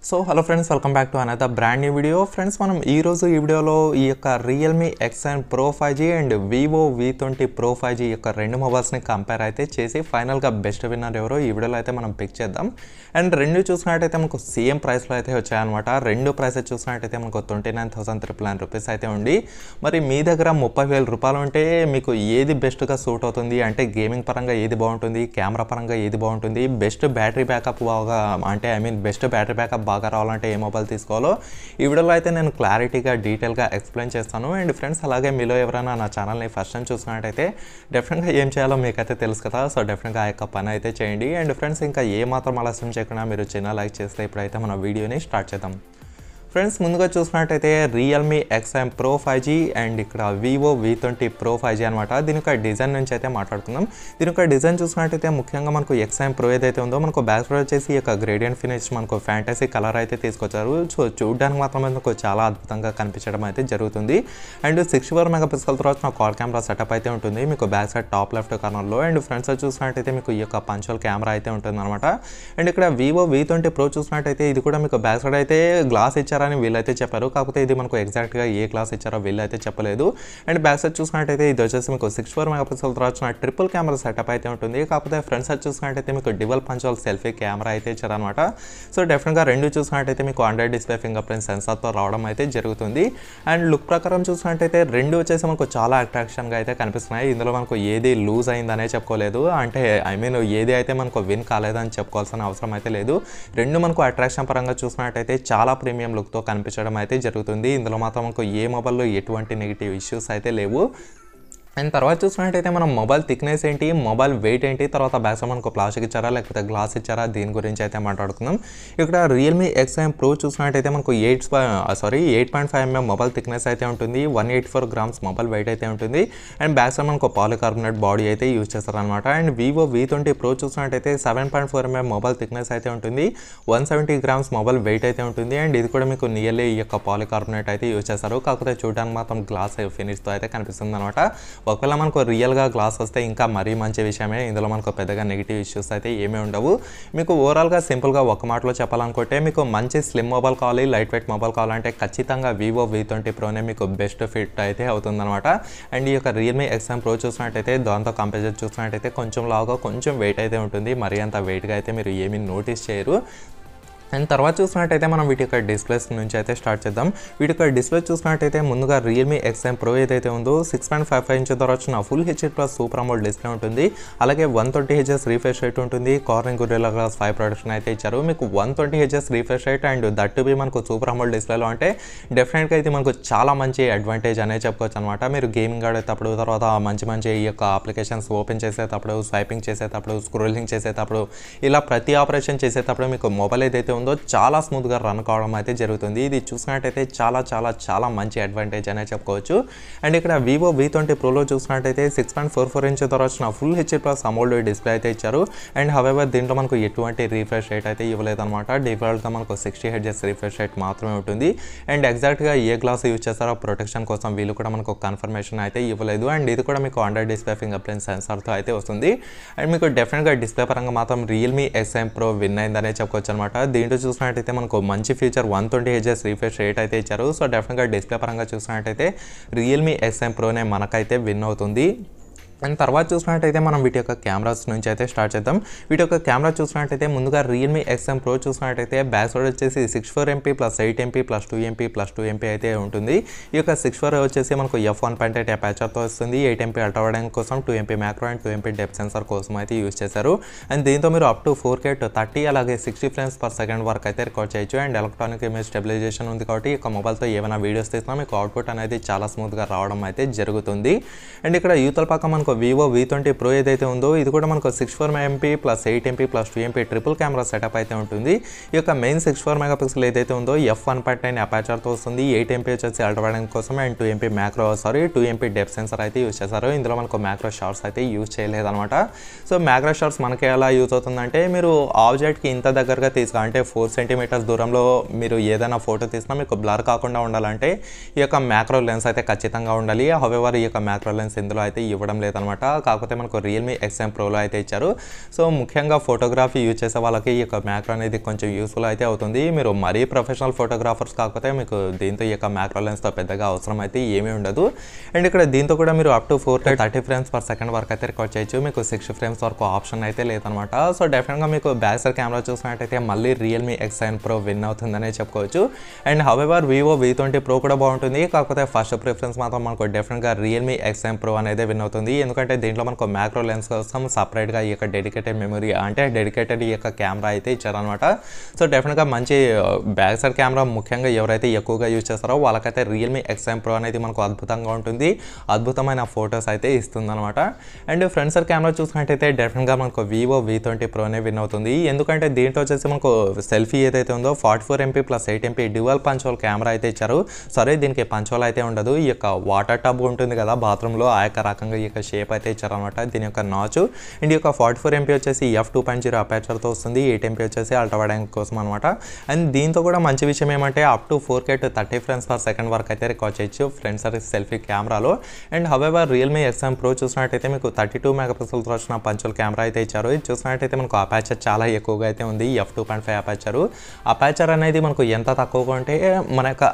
so hello friends welcome back to another brand new video friends మనం ఈ రోజు ఈ వీడియోలో ఈ యొక్క Realme XN Pro five G and Vivo V twenty Pro five G యొక్క రెండు మొబైల్స్ని కంపేర్ అయితే చేసి ఫైనల్గా బెస్ట్ విన్నర్ ఎవరో ఈ వీడియోలో అయితే మనం పిక్ చేద్దాం అండ్ రెండు చూసినట్టయితే మనకు సేమ్ ప్రైస్లో అయితే వచ్చాయన్నమాట రెండు ప్రైసెస్ చూసినట్టయితే మనకు twenty nine thousand triple nine rupees అయితే ఉంది మరి మీ దగ్గర ముప్పై వేల రూపాయలు ఉంటే మీకు ఏది బెస్ట్గా సూట్ అవుతుంది అంటే గేమింగ్ పరంగా ఏది బాగుంటుంది కెమెరా పరంగా ఏది బాగుంటుంది బెస్ట్ బ్యాటరీ బ్యాకప్ బాగా అంటే I mean best battery backup బాగా రావాలంటే ఏ మొబైల్ తీసుకోవాలో ఈ వీడియోలో అయితే నేను క్లారిటీగా డీటెయిల్గా ఎక్స్ప్లెయిన్ చేస్తాను అండ్ ఫ్రెండ్స్ అలాగే మీలో ఎవరైనా నా ఛానల్ని ఫస్ట్ టైం చూసినట్టయితే డెఫినెట్గా ఏం చేయాలో మీకైతే తెలుసు కదా సో డెఫినెట్గా ఆ యొక్క పని అయితే చేయండి అండ్ ఫ్రెండ్స్ ఇంకా ఏ మాత్రం ఆలస్యం చేయకుండా మీరు చిన్న లైక్ చేస్తే ఇప్పుడైతే మన వీడియోని స్టార్ట్ చేద్దాం ఫ్రెండ్స్ ముందుగా చూసినట్టయితే Realme XM pro five G and ఇక్కడ Vivo V twenty Pro five G అనమాట దీని యొక్క డిజైన్ నుంచి అయితే మాట్లాడుకుందాం దీని యొక్క డిజైన్ చూసినట్టయితే ముఖ్యంగా మనకు ఎక్స్ఎం ప్రో ఏదైతే ఉందో మనకు బ్యాక్ సైడ్ వచ్చేసి ఈ యొక్క గ్రేడియంట్ ఫినిష్ మనకు ఫ్యాంటసీ కలర్ అయితే తీసుకొచ్చారు సో చూడడానికి మాత్రం మనకు చాలా అద్భుతంగా కనిపించడం అయితే జరుగుతుంది and sixty four megapixel తర్వాత నా కాల్ కెమెరా సెటప్ అయితే ఉంటుంది మీకు బ్యాక్ సైడ్ టాప్ లెఫ్ట్ కార్నర్లో అండ్ ఫ్రంట్ సైడ్ చూసినట్టయితే మీకు ఈ యొక్క పంచువల్ కెమెరా అయితే ఉంటుంది అనమాట అండ్ ఇక్కడ వివో వి ట్వంటీ ప్రో చూసినట్టయితే ఇది కూడా మీకు బ్యాక్ సైడ్ అయితే గ్లాస్ ఇచ్చారని వీళ్ళైతే చెప్పారు కాకపోతే ఇది మనకు ఎగ్జాక్ట్గా ఏ క్లాస్ ఇచ్చారో వీళ్ళైతే చెప్పలేదు అండ్ బ్యాక్ సైడ్ చూసినట్టయితే ఇది వచ్చేసి మీకు సిక్స్ ఫోర్ మెగా పిక్సెల్ తర్వాత ట్రిపుల్ కెమెరా సెటప్ అయితే ఉంటుంది కాకపోతే ఫ్రంట్ సైడ్ చూసినట్టయితే మీకు డివల్ పంచువల్ సెల్ఫీ కెమెరా అయితే ఇచ్చారనమాట సో డెఫినెట్గా రెండు చూసినట్టయితే మీకు ఆండ్రాయిడ్ డిస్ప్లే ఫింగర్ ప్రింట్ సెన్సార్తో రావడం అయితే జరుగుతుంది అండ్ లుక్ ప్రకారం చూసినట్టయితే రెండు వచ్చేసి మనకు చాలా అట్రాక్షన్గా అయితే కనిపిస్తున్నాయి ఇందులో మనకు ఏది లూజ్ అయిందనే చెప్పుకోలేదు అంటే ఐ మీన్ ఏది అయితే మనకు విన్ కాలేదని చెప్పుకోవాల్సిన అవసరం అయితే లేదు రెండు మనకు అట్రాక్షన్ పరంగా చూసినట్టయితే చాలా ప్రీమియం లుక్తో కనిపించడం అయితే జరుగుతుంది ఇందులో మాత్రం మనకు ఏ మొబైల్లో ఎటువంటి నెగిటివ్ ఇష్యూస్ అయితే లేవు అండ్ తర్వాత చూసినట్టయితే మనం మొబైల్ థిక్నెస్ ఏంటి మొబైల్ వెయిట్ ఏంటి తర్వాత బ్యాక్ సైడ్ మనకు ప్లాస్టిక్ ఇచ్చారా లేకపోతే గ్లాస్ ఇచ్చారా దీని గురించి అయితే మాట్లాడుకుందాం ఇక్కడ రియల్మీ ఎక్స్ఐఎం ప్రో చూసినట్టయితే మనకు eight sorry eight point five mm mobile thickness అయితే ఉంటుంది one eight four grams mobile weight అయితే ఉంటుంది అండ్ బ్యాక్ సైడ్ మనకు పాలికార్బోనేట్ బాడీ అయితే యూజ్ చేస్తారనమాట and Vivo V twenty Pro చూసినట్టయితే seven point four mm mobile thickness అయితే ఉంటుంది one seventy grams mobile weight అయితే ఉంటుంది అండ్ ఇది కూడా మీకు నియర్లీ ఈ యొక్క పాలికార్బోనేట్ అయితే యూజ్ చేస్తారు కాకపోతే చూడడానికి మాత్రం గ్లాస్ ఫినిష్తో అయితే కనిపిస్తుంది అనమాట ఒకవేళ మనకు రియల్గా గ్లాస్ వస్తే ఇంకా మరీ మంచి విషయమే ఇందులో మనకు పెద్దగా నెగిటివ్ ఇష్యూస్ అయితే ఏమీ ఉండవు మీకు ఓవరాల్గా సింపుల్గా ఒక మాటలో చెప్పాలనుకుంటే మీకు మంచి స్లిమ్ మొబైల్ కావాలి లైట్ వెయిట్ మొబైల్ కావాలంటే ఖచ్చితంగా వివో వి ట్వంటీ ప్రోనే మీకు బెస్ట్ ఫిట్ అయితే అవుతుందన్నమాట అండ్ ఈ యొక్క రియల్మీ ఎక్స్ఎం ప్రో చూసినట్టయితే దాంతో కంపేర్ చూసినట్టయితే కొంచెం లాగా కొంచెం వెయిట్ అయితే ఉంటుంది మరీ అంత వెయిట్గా అయితే మీరు ఏమీ నోటీస్ చేయరు అండ్ తర్వాత చూసినట్టయితే మనం వీటి యొక్క డిస్ప్లేస్ నుంచి అయితే స్టార్ట్ చేద్దాం వీటి యొక్క డిస్ప్లే చూసినట్టయితే ముందుగా రియల్మీ ఎక్స్ఎం ప్రో ఏదైతే ఉందో six point five five inch ద్వారా వచ్చిన full HD plus super AMOLED display ఉంటుంది అలాగే one twenty HS refresh rate ఉంటుంది Corning Gorilla Glass five protection అయితే ఇచ్చారు మీకు one twenty HS refresh rate and that be మనకు సూపర్ అమోల్ డిస్ప్లేలో అంటే డెఫినెట్గా ఇది మనకు చాలా మంచి అడ్వాంటేజ్ అనే చెప్పుకోవచ్చు అనమాట మీరు గేమింగ్ ఆడేటప్పుడు తర్వాత మంచి మంచి ఈ యొక్క అప్లికేషన్స్ ఓపెన్ చేసేటప్పుడు స్వైపింగ్ చేసేటప్పుడు స్క్రోలింగ్ చేసేటప్పుడు ఇలా ప్రతి ఆపరేషన్ చేసేటప్పుడు మీకు మొబైల్ ఏదైతే ఉందో చాలా స్మూత్గా రన్ కావడం అయితే జరుగుతుంది ఇది చూసినట్టయితే చాలా చాలా చాలా మంచి అడ్వాంటేజ్ అనే చెప్పుకోవచ్చు అండ్ ఇక్కడ వివో వి ట్వంటీ ప్రోలో చూసినట్టయితే six point four four inch ద్వారా వచ్చిన full HD plus AMOLED display అయితే ఇచ్చారు అండ్ హవెవర్ దీంట్లో మనకు ఎటువంటి రీఫ్రెష్ రేట్ అయితే ఇవ్వలేదన్నమాట డిఫాల్ట్గా మనకు సిక్స్టీ హెడ్జెస్ రీఫ్రెష్ రేట్ మాత్రమే ఉంటుంది అండ్ ఎగ్జాక్ట్గా ఏ గ్లాస్ యూజ్ చేస్తారో ప్రొటెక్షన్ కోసం వీళ్ళు కూడా మనకు కన్ఫర్మేషన్ అయితే ఇవ్వలేదు అండ్ ఇది కూడా మీకు అండర్ డిస్ప్లే ఫింగర్ ప్రింట్ సెన్సార్తో అయితే వస్తుంది అండ్ మీకు డెఫినెట్గా డిస్ప్లే పరంగా మాత్రం రియల్మీ ఎక్స్ఎం ప్రో విన్ అయిందనే చెప్పుకోవచ్చు అనమాట దీంట్లో చూసినట్టయితే మనకు మంచి feature one twenty HS refresh rate అయితే ఇచ్చారు సో డెఫినెట్గా డిస్ప్లే పరంగా చూసినట్టయితే రియల్మీ ఎక్స్ఎం ప్రోనే మనకైతే విన్ అవుతుంది అండ్ తర్వాత చూసినట్టయితే మనం వీటి యొక్క కెమెరాస్ నుంచి అయితే స్టార్ట్ చేద్దాం వీటి యొక్క కెమెరా చూసినట్టయితే ముందుగా రియల్మీ ఎక్స్ఎం ప్రో చూసినట్టయితే బ్యాక్ సైడ్ వచ్చేసి six four MP plus eight MP plus two MP plus two MP అయితే ఉంటుంది ఈ యొక్క సిక్స్ ఫోర్ వచ్చేసి మనకు ఎఫ్ వన్ పాయింట్ ఎయిట్ అపాచర్తో వస్తుంది ఎయిట్ ఎంపీ అల్ట్రావైడ్ కోసం two MP macro and two MP depth sensor కోసం అయితే యూస్ చేశారు అండ్ దీంతో మీరు up to four K thirty అలాగే సిక్స్టీ ఫ్రేమ్స్ పర్ సెకండ్ వరకు అయితే రికార్డ్ చేయొచ్చు అండ్ ఎలక్ట్రానిక్ ఇమేజ్ స్టెబిలైజేషన్ ఉంది కాబట్టి ఈ యొక్క మొబైల్తో ఏమైనా వీడియోస్ తీసినా మీకు అవుట్పుట్ అనేది చాలా స్మూత్గా రావడం అయితే జరుగుతుంది అండ్ ఇక్కడ యూతల పక్క మనకు వివో వి ట్వంటీ ప్రో ఏదైతే ఉందో ఇది కూడా మనకు six four MP plus eight MP plus two MP triple camera setup అయితే ఉంటుంది ఈ యొక్క main six four megapixel ఏదైతే ఉందో ఎఫ్ వన్ పాయింట్ నైన్ అపాచర్తో వస్తుంది ఎయిట్ ఎంపీ వచ్చేసి అల్ట్రావైడ్ కోసం and two MP macro sorry two MP depth sensor అయితే యూస్ చేశారు ఇందులో మనకు మ్యాక్రో షార్ట్స్ అయితే యూజ్ చేయలేదన్నమాట సో మ్యాక్రో షార్ట్స్ మనకి ఎలా యూజ్ అవుతుందంటే మీరు ఆబ్జెక్ట్కి ఇంత దగ్గరగా తీసుకో అంటే ఫోర్ సెంటీమీటర్స్ దూరంలో మీరు ఏదైనా ఫోటో తీసినా మీకు బ్లర్ కాకుండా ఉండాలంటే ఈ యొక్క మ్యాక్రో లెన్స్ అయితే ఖచ్చితంగా ఉండాలి హవెవర్ ఈ యొక్క మ్యాక్రో లెన్స్ ఇందులో అయితే ఇవ్వడం లేదు లేదనమాట కాకపోతే మనకు రియల్మీ ఎక్స్ఎం ప్రోలో అయితే ఇచ్చారు సో ముఖ్యంగా ఫోటోగ్రఫీ యూజ్ చేసే వాళ్ళకి ఈ యొక్క మ్యాక్రో అనేది కొంచెం యూస్ఫుల్ అయితే అవుతుంది మీరు మరీ ప్రొఫెషనల్ ఫోటోగ్రాఫర్స్ కాకపోతే మీకు దీంతో ఈ యొక్క మ్యాక్రో లెన్స్తో పెద్దగా అవసరం అయితే ఏమీ ఉండదు అండ్ ఇక్కడ దీంతో కూడా మీరు up to four thirty frames per second వరకు అయితే రికార్డ్ చేయొచ్చు మీకు సిక్స్టీ ఫ్రేమ్స్ వరకు ఆప్షన్ అయితే లేదనమాట సో డెఫినెట్గా మీకు బ్యాక్ సైడ్ కెమెరా చూసినట్టయితే మళ్ళీ Realme X nine Pro win అవుతుందనే చెప్పుకోవచ్చు and however Vivo V twenty Pro కూడా బాగుంటుంది కాకపోతే ఫస్ట్ ప్రిఫరెన్స్ మాత్రం మనకు డెఫినెట్గా రియల్మీ ఎక్స్ నైన్ ప్రో అనేది విన్ అవుతుంది ఎందుకంటే దీంట్లో మనకు మ్యాక్రో లెన్స్ కోసం సపరేట్గా ఈ యొక్క డెడికేటెడ్ మెమరీ అంటే డెడికేటెడ్ ఈ యొక్క కెమెరా అయితే ఇచ్చారనమాట సో డెఫినెట్గా మంచి బ్యాక్ సైడ్ కెమెరా ముఖ్యంగా ఎవరైతే ఎక్కువగా యూజ్ చేస్తారో వాళ్ళకైతే రియల్మీ ఎక్స్ నైన్ ప్రో అనేది మనకు అద్భుతంగా ఉంటుంది అద్భుతమైన ఫొటోస్ అయితే ఇస్తుందన్నమాట అండ్ ఫ్రంట్ సైడ్ కెమెరా చూసుకున్నట్టయితే డెఫినెట్గా మనకు వివో వి ట్వంటీ ప్రోనే విన్ అవుతుంది ఎందుకంటే దీంట్లో వచ్చేసి మనకు సెల్ఫీ ఏదైతే ఉందో forty four MP plus eight MP dual punch hole camera అయితే ఇచ్చారు సరే దీనికి పంచోల్ అయితే ఉండదు ఈ యొక్క వాటర్ టబ్ ఉంటుంది కదా బాత్రూంలో ఆ యొక్క రకంగా ఈ యొక్క షేప్ అయితే ఇచ్చారనమాట దీని యొక్క నాచు అండ్ ఈ యొక్క ఫార్టీ ఫోర్ ఎంపీ వచ్చేసి ఎఫ్ టూ పాయింట్ జీరో అపాచర్తో వస్తుంది ఎయిట్ ఎంపీ వచ్చేసి అల్ట్రా వైడ్ యాంగిల్ కోసం అనమాట అండ్ దీంతో కూడా మంచి విషయం ఏమంటే up to four K to thirty frames per second వరకు అయితే రికార్డ్ చేయొచ్చు ఫ్రంట్ సైడ్ సెల్ఫీ కెమెరాలో and however Realme XM Pro చూసినట్టయితే మీకు థర్టీ టూ మెగా పిక్సెల్తో వచ్చిన పంచుల కెమెరా అయితే ఇచ్చారు ఇది చూసినట్టయితే మనకు అపాచర్ చాలా ఎక్కువగా అయితే ఉంది F two point five aperture aperture అనేది మనకు ఎంత తక్కువగా ఉంటే మన యొక్క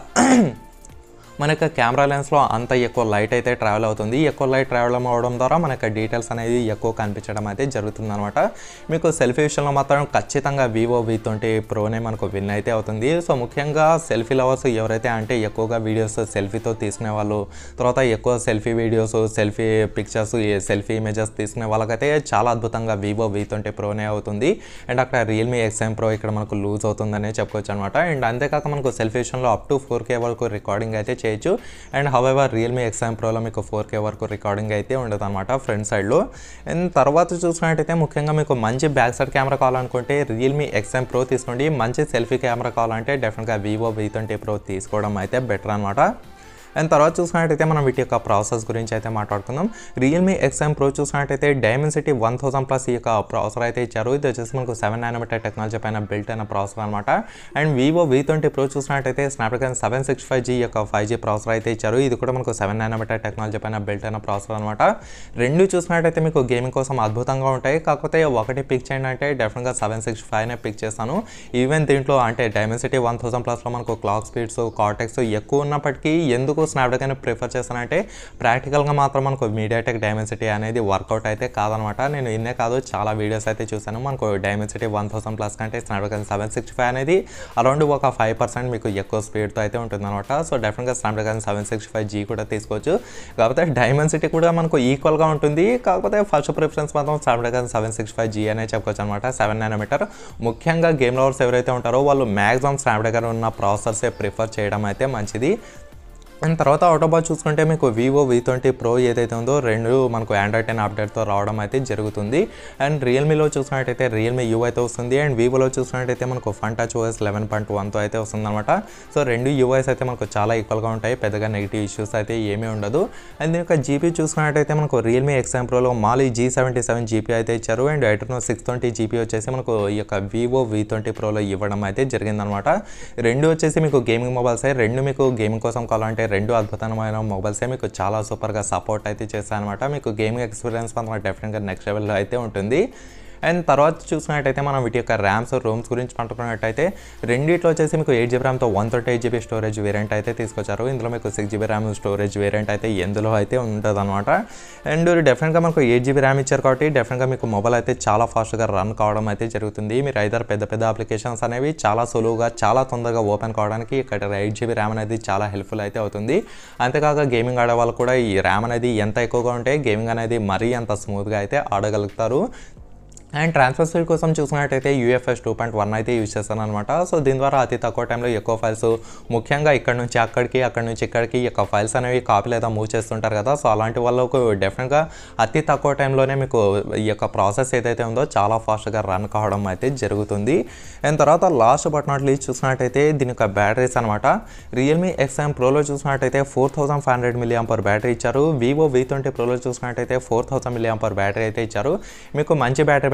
మన యొక్క కెమెరా లెన్స్లో అంత ఎక్కువ లైట్ అయితే ట్రావెల్ అవుతుంది ఎక్కువ లైట్ ట్రావెల్ అవ్వడం ద్వారా మన యొక్క డీటెయిల్స్ అనేది ఎక్కువ కనిపించడం అయితే జరుగుతుంది అనమాట మీకు సెల్ఫీ విషయంలో మాత్రం ఖచ్చితంగా వివో వి ట్వంటీ ప్రోనే మనకు విన్ అయితే అవుతుంది సో ముఖ్యంగా సెల్ఫీ లవర్స్ ఎవరైతే అంటే ఎక్కువగా వీడియోస్ సెల్ఫీతో తీసుకునే వాళ్ళు తర్వాత ఎక్కువ selfie videos selfie pictures selfie images తీసుకునే వాళ్ళకైతే చాలా అద్భుతంగా వివో వి ట్వంటీ ప్రోనే అవుతుంది అండ్ అక్కడ రియల్మీ ఎక్స్ఎం ప్రో ఇక్కడ మనకు లూజ్ అవుతుందనే చెప్పుకోవచ్చు అనమాట అండ్ అంతేకాక మనకు సెల్ఫీ విషయంలో అప్ టు ఫోర్ కే వరకు రికార్డింగ్ అయితే చేయొచ్చు అండ్ హవెవర్ రియల్మీ ఎక్స్ఎం ప్రోలో మీకు ఫోర్ కే వరకు రికార్డింగ్ అయితే ఉండదు అనమాట ఫ్రంట్ సైడ్లో అండ్ తర్వాత చూసినట్టయితే ముఖ్యంగా మీకు మంచి బ్యాక్ సైడ్ కెమెరా కావాలనుకుంటే రియల్మీ ఎక్స్ఎం ప్రో తీసుకోండి మంచి సెల్ఫీ కెమెరా కావాలంటే డెఫినెట్గా వివో వి ట్వంటీ ప్రో తీసుకోవడం అయితే బెటర్ అనమాట అండ్ తర్వాత చూసినట్టయితే మనం వీటి యొక్క ప్రాసెస్ గురించి అయితే మాట్లాడుకుందాం రియల్మీ ఎక్స్ఎం ప్రో చూసినట్టయితే డైమెన్సిటీ వన్ థౌసండ్ ప్లస్ ఈ యొక్క ప్రాసెసర్ అయితే ఇచ్చారు ఇది వచ్చేసి మనకు సెవెన్ నానోమీటర్ టెక్నాలజీ పైన బిల్ట్ అయిన ప్రాసెసర్ అనమాట and Vivo V twenty Pro చూసినట్టయితే Snapdragon seven six five G యొక్క ఫైవ్ జీ ప్రాసెసర్ అయితే ఇచ్చారు ఇది కూడా మనకు సెవెన్ నానోమీటర్ టెక్నాలజీ పైన బిల్ట్ అయిన ప్రాసెసర్ అనమాట రెండు చూసినట్టయితే మీకు గేమింగ్ కోసం అద్భుతంగా ఉంటాయి కాకపోతే ఒకటి పిక్ చేయండి అంటే డెఫినెట్గా సెవెన్ సిక్స్ ఫైవ్నే పిక్ చేస్తాను ఈవెన్ దీంట్లో అంటే డైమెన్సిటీ వన్ థౌసండ్ ప్లస్లో మనకు క్లాక్ స్పీడ్స్ కార్టెక్స్ ఎక్కువ ఉన్నప్పటికీ ఎందుకు స్నాప్డ్రాగన్ ప్రిఫర్ చేస్తానంటే ప్రాక్టికల్గా మాత్రం మనకు మీడియాటెక్ డైమెన్సిటీ అనేది వర్కౌట్ అయితే కాదనమాట నేను ఇన్నే కాదు చాలా వీడియోస్ అయితే చూసాను మనకు డైమెన్సిటీ వన్ థౌసండ్ ప్లస్ కంటే స్నాప్డ్రాగన్ సెవెన్ సిక్స్టీ ఫైవ్ అనేది అరౌండ్ ఒక ఫైవ్ పర్సెంట్ మీకు ఎక్కువ స్పీడ్తో అయితే ఉంటుందన్నమాట సో డెఫినెట్గా Snapdragon seven sixty five G కూడా తీసుకోవచ్చు కాకపోతే డైమెన్సిటీ కూడా మనకు ఈక్వల్గా ఉంటుంది కాకపోతే ఫస్ట్ ప్రిఫరెన్స్ మాత్రం Snapdragon seven sixty five G అనే చెప్పుకోవచ్చు అనమాట సెవెన్ నానోమీటర్ ముఖ్యంగా గేమ్ లవర్స్ ఎవరైతే ఉంటారో వాళ్ళు మ్యాక్సిమం స్నాప్డ్రాగన్ ఉన్న ప్రాసెసర్సే ప్రిఫర్ చేయడం అయితే మంచిది అండ్ తర్వాత అవుట్ చూసుకుంటే మీకు వివో వి ట్వంటీ ప్రో ఏదైతే ఉందో రెండు మనకు ఆండ్రాయిడ్ టెన్ అప్డేట్తో రావడం అయితే జరుగుతుంది అండ్ రియల్మీలో చూసినట్టయితే రియల్మీ యూ అయితే వస్తుంది అండ్ వివోలో చూసినట్టయితే మనకు Funtouch OS eleven point వన్తో అయితే వస్తుంది అనమాట సో రెండు యూఐస్ అయితే మనకు చాలా ఈక్వల్గా ఉంటాయి పెద్దగా నెగిటివ్ ఇష్యూస్ అయితే ఏమీ ఉండదు అండ్ దీని యొక్క జీపీ చూసుకున్నట్టయితే మనకు రియల్మీ ఎక్స్ఎం ప్రోలో Mali G seventy seven GP అయితే ఇచ్చారు and Adreno six twenty GP వచ్చేసి మనకు ఈ యొక్క వివో వి ట్వంటీ ప్రోలో ఇవ్వడం అయితే జరిగిందనమాట రెండు వచ్చేసి మీకు గేమింగ్ మొబైల్స్ రెండు మీకు గేమింగ్ కోసం కావాలంటే రెండు అద్భుతమైన మొబైల్సే మీకు చాలా సూపర్గా సపోర్ట్ అయితే చేస్తాయన్నమాట మీకు గేమింగ్ ఎక్స్పీరియన్స్ మాత్రం డెఫినెట్గా నెక్స్ట్ లెవెల్లో అయితే ఉంటుంది అండ్ తర్వాత చూసినట్టయితే మనం వీటి యొక్క ర్యామ్స్ రూమ్స్ గురించి మాట్లాడుకున్నట్టయితే రెండిట్లో వచ్చేసి మీకు ఎయిట్ జీబీ ర్యామ్తో one thirty eight GB storage variant అయితే తీసుకొచ్చారు ఇందులో మీకు six GB RAM storage variant అయితే ఎందులో అయితే ఉంటుంది అనమాట అండ్ డెఫినెట్గా మనకు ఎయిట్ జీబీ ర్యామ్ ఇచ్చారు కాబట్టి డెఫినెట్గా మీకు మొబైల్ అయితే చాలా ఫాస్ట్గా రన్ కావడం అయితే జరుగుతుంది మీరు ఐదర్ పెద్ద పెద్ద అప్లికేషన్స్ అనేవి చాలా సులువుగా చాలా తొందరగా ఓపెన్ కావడానికి ఇక్కడ ఎయిట్ జీబీ ర్యామ్ అనేది చాలా హెల్ప్ఫుల్ అయితే అవుతుంది అంతేకాక గేమింగ్ ఆడే వాళ్ళు కూడా ఈ ర్యామ్ అనేది ఎంత ఎక్కువగా ఉంటే గేమింగ్ అనేది మరీ అంత స్మూత్గా అయితే ఆడగలుగుతారు అండ్ ట్రాన్స్ఫర్ స్పీడ్ కోసం చూసినట్టయితే యూఎఫ్ఎస్ టూ పాయింట్ వన్ అయితే యూజ్ చేస్తాను అనమాట సో దీని ద్వారా అతి తక్కువ టైంలో ఎక్కువ ఫైల్స్ ముఖ్యంగా ఇక్కడ నుంచి అక్కడికి అక్కడ నుంచి ఇక్కడికి ఈ యొక్క ఫైల్స్ అనేవి కాపీ లేదా మూవ్ చేస్తుంటారు కదా సో అలాంటి వాళ్ళకు డెఫినెట్గా అతి తక్కువ టైంలోనే మీకు ఈ యొక్క ప్రాసెస్ ఏదైతే ఉందో చాలా ఫాస్ట్గా రన్ కావడం అయితే జరుగుతుంది అండ్ తర్వాత లాస్ట్ బట్ నాట్ లీస్ట్ చూసినట్టయితే దీని యొక్క బ్యాటరీస్ అనమాట రియల్మీ ఎక్స్ఎం ప్రోలో చూసినట్టయితే four thousand five hundred milliamp per battery ఇచ్చారు వివో వి ట్వంటీ ప్రోలో చూసినట్టయితే four thousand milliamp per battery అయితే ఇచ్చారు మీకు మంచి బ్యాటరీ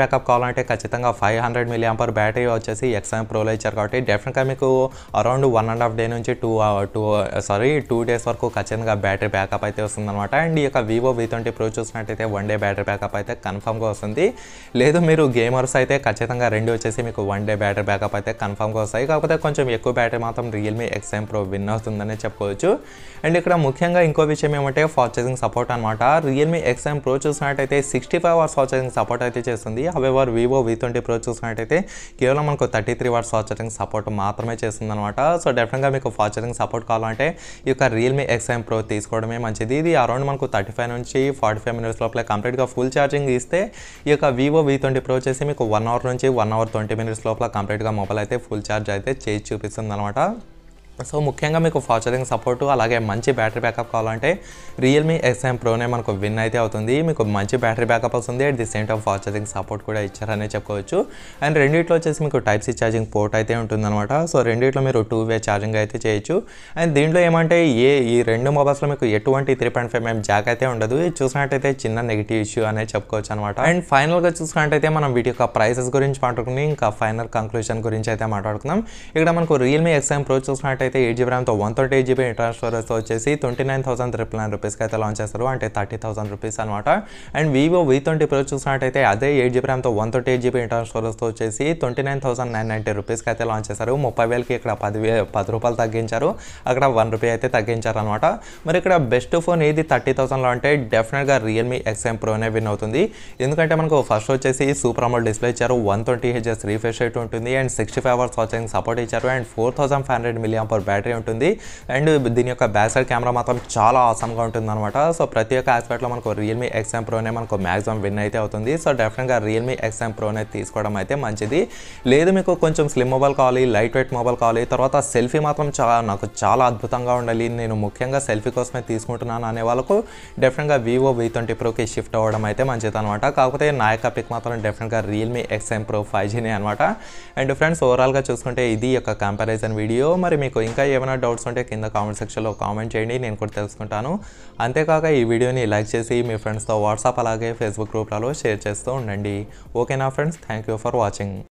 బ్యాకప్ కావాలంటే ఖచ్చితంగా five hundred milli ampere battery వచ్చేసి ఎక్స్ఎం ప్రోలో ఇచ్చారు కాబట్టి డెఫినెట్గా మీకు around one and half day నుంచి two two sorry two days వరకు ఖచ్చితంగా బ్యాటరీ బ్యాకప్ అయితే వస్తుందన్నమాట అండ్ ఈ యొక్క వివో వి ట్వంటీ ప్రో చూసినట్టయితే వన్ డే బ్యాటరీ బ్యాకప్ అయితే కన్ఫామ్గా వస్తుంది లేదు మీరు గేమర్స్ అయితే ఖచ్చితంగా రెండు వచ్చేసి మీకు వన్ డే బ్యాటరీ బ్యాకప్ అయితే కన్ఫామ్గా వస్తాయి కాకపోతే కొంచెం ఎక్కువ బ్యాటరీ మాత్రం రియల్మీ ఎక్స్ఎం ప్రో విన్ అవుతుందని చెప్పుకోవచ్చు అండ్ ఇక్కడ ముఖ్యంగా ఇంకో విషయం ఏమంటే ఫాస్ట్ ఛార్జింగ్ సపోర్ట్ అనమాట రియల్మీ ఎక్స్ఎం ప్రో చూసినట్టయితే sixty five hours fast charging support అయితే చేస్తుంది however Vivo V twenty Pro చూసినట్టయితే కేవలం మనకు thirty three hours fast charging support మాత్రమే చేస్తుంది అనమాట సో డెఫినెట్గా మీకు ఫాస్ట్ ఛార్జింగ్ సపోర్ట్ కావాలంటే ఈ యొక్క రియల్మీ ఎక్స్ఎం ప్రో తీసుకోవడమే మంచిది ఇది అరౌండ్ మనకు థర్టీ ఫైవ్ నుంచి ఫార్టీ ఫైవ్ మినిట్స్ లోపల కంప్లీట్గా ఫుల్ ఛార్జింగ్ ఇస్తే ఈ యొక్క వివో వి ట్వంటీ ప్రో వచ్చేసి మీకు వన్ అవర్ నుంచి వన్ అవర్ ట్వంటీ మినిట్స్ లోపల కంప్లీట్గా మొబైల్ అయితే ఫుల్ ఛార్జ్ అయితే చేసి చూపిస్తుంది అనమాట సో ముఖ్యంగా మీకు ఫాస్ట్ ఛార్జింగ్ సపోర్ట్ అలాగే మంచి బ్యాటరీ బ్యాకప్ కావాలంటే రియల్మీ ఎక్స్ఎం ప్రోనే మనకు విన్ అయితే అవుతుంది మీకు మంచి బ్యాటరీ బ్యాకప్ వస్తుంది at the same time fast charging support కూడా ఇచ్చారనే చెప్పుకోవచ్చు అండ్ రెండిట్లో వచ్చేసి మీకు టైప్ సి ఛార్జింగ్ పోర్ట్ అయితే ఉంటుందన్నమాట సో రెండిట్లో మీరు టూ వే ఛార్జింగ్ అయితే చేయొచ్చు అండ్ దీంట్లో ఏమంటే ఏ ఈ రెండు మొబైల్స్లో మీకు ఎటువంటి three point five mm jack అయితే ఉండదు ఇది చూసినట్టయితే చిన్న నెగిటివ్ ఇష్యూ అనేది చెప్పుకోవచ్చు అనమాట అండ్ ఫైనల్గా చూసుకున్నట్టయితే మనం వీటి యొక్క ప్రైసెస్ గురించి మాట్లాడుకుని ఇంకా ఫైనల్ కంక్లూజన్ గురించి అయితే మాట్లాడుకుందాం ఇక్కడ మనకు రియల్మీ ఎక్స్ఎం ప్రో చూసినట్టయితే ఎయిట్ జీబీ ర్యామ్తో one thirty eight GB internal స్టోరేజ్తో వచ్చేసి twenty nine thousand triple nine రూపీస్కి అయితే లాంచ్ చేస్తారు అంటే థర్టీ థౌసండ్ రూపీస్ అనమాట and Vivo V twenty Pro చూసినట్టయితే అదే ఎయిట్ జీబీ ర్యామ్తో one thirty eight GB internal స్టోరేజ్తో వచ్చేసి twenty nine thousand nine ninety రూపీస్కి అయితే లాంచ్ చేశారు ముప్పై వేలకి ఇక్కడ పది వే పది రూపాయలు తగ్గించారు అక్కడ వన్ రూపీ అయితే తగ్గించారు అనమాట మరి ఇక్కడ బెస్ట్ ఫోన్ ఏది థర్టీ థౌసండ్లో అంటే డెఫినెట్గా రియల్మీ ఎక్స్ఎం ప్రోనే విన్ అవుతుంది ఎందుకంటే మనకు ఫస్ట్ వచ్చేసి సూపర్ అమౌల్ డిస్ప్లే ఇచ్చారు one twenty HS refresh rate ఉంటుంది and sixty five hours watching support ఇచ్చారు and four thousand five hundred milliamp per battery ఉంటుంది అండ్ దీని యొక్క బ్యాక్ సైడ్ కెమెరా మాత్రం చాలా ఆసమ్గా ఉంటుంది అనమాట సో ప్రతి ఒక్క ఆస్పెక్ట్లో మనకు రియల్మీ ఎక్స్ఎం ప్రోనే మనకు మ్యాక్సిమం విన్ అయితే అవుతుంది సో డెఫినెట్గా రియల్మీ ఎక్స్ఎం ప్రోనే తీసుకోవడం అయితే మంచిది లేదు మీకు కొంచెం స్లిమ్ మొబైల్ కావాలి లైట్ వెయిట్ మొబైల్ కావాలి తర్వాత సెల్ఫీ మాత్రం చాలా నాకు చాలా అద్భుతంగా ఉండాలి నేను ముఖ్యంగా సెల్ఫీ కోసమే తీసుకుంటున్నాను అనే వాళ్ళకు డెఫినెట్గా వివో వి ట్వంటీ ప్రోకి షిఫ్ట్ అవ్వడం అయితే మంచిది అనమాట కాకపోతే నా యొక్క పిక్ మాత్రం డెఫినెట్గా రియల్మీ ఎక్స్ఎం ప్రో ఫైవ్ జీనే అనమాట అండ్ ఫ్రెండ్స్ ఓవరాల్గా చూసుకుంటే ఇది యొక్క కంపారిజన్ వీడియో మరి మీకు ఇంకా ఏమైనా డౌట్స్ ఉంటే కింద కామెంట్ సెక్షన్లో కామెంట్ చేయండి నేను కూడా తెలుసుకుంటాను అంతేకాక ఈ వీడియోని లైక్ చేసి మీ ఫ్రెండ్స్తో వాట్సాప్ అలాగే ఫేస్బుక్ గ్రూప్లలో షేర్ చేస్తూ ఉండండి ఓకేనా friends thank you for watching